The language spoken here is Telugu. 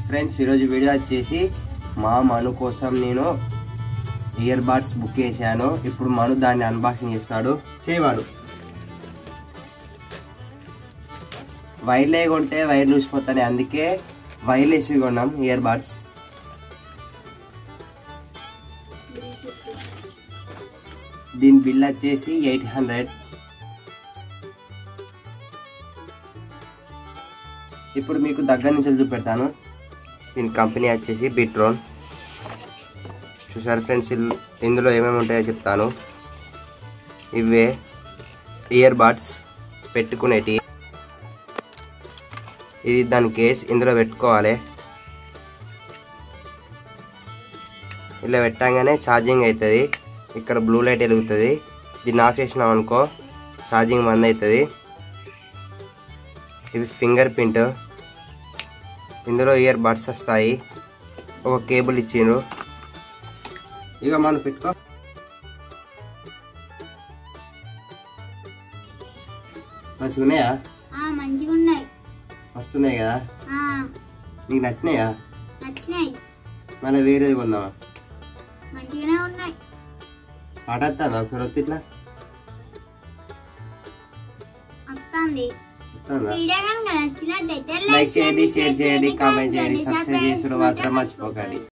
ఫ్రెండ్స్ ఈరోజు వీడియో వచ్చేసి మా మను కోసం నేను ఇయర్ బడ్స్ బుక్ చేశాను ఇప్పుడు మను దాన్ని అన్బాక్సింగ్ చేస్తాడు చేయవాడు వైర్లే కొంటే వైర్లు ఊసిపోతాయి అందుకే వైర్లెస్ కొన్నాం ఇయర్ బడ్స్ దీని బిల్ వచ్చేసి ఎయిట్ హండ్రెడ్ ఇప్పుడు మీకు దగ్గర నుంచి చూపెడతాను దీని కంపెనీ వచ్చేసి బిట్రోన్ చూసారు ఫ్రెండ్స్ ఇల్- ఇందులో ఏమేమి ఉంటాయో చెప్తాను ఇవే ఇయర్ బడ్స్ పెట్టుకునేటి ఇది దాని కేస్ ఇందులో పెట్టుకోవాలి ఇలా పెట్టంగానే ఛార్జింగ్ అవుతుంది ఇక్కడ బ్లూ లైట్ వెలుగుతుంది దీన్ని ఆఫ్ చేసినాం అనుకో ఛార్జింగ్ బంద్ అవుతుంది ఇవి ఫింగర్ ప్రింట్ ఇందులో ఇయర్ బడ్స్ వస్తాయి ఒక కేబుల్ ఇచ్చిండ్రు ఇక మనం పెట్టుకో మంచిగా ఉన్నాయా ఆ మంచిగా ఉన్నాయి వస్తున్నాయి కదా ఆ నీకు నచ్చినాయా నచ్చినాయి మళ్ళీ వేరేది కొందామా మంచిగానే ఉన్నాయి పాట వస్తుందా ఒకసారి వస్తే ఇట్లా వస్తుంది వస్తుందా వీడియో కనుక నచ్చినట్టయితే లైక్ చేయండి షేర్ చేయండి కామెంట్ చేయండి సబ్స్క్రైబ్ చేసుడు మాత్రం మర్చిపోకండి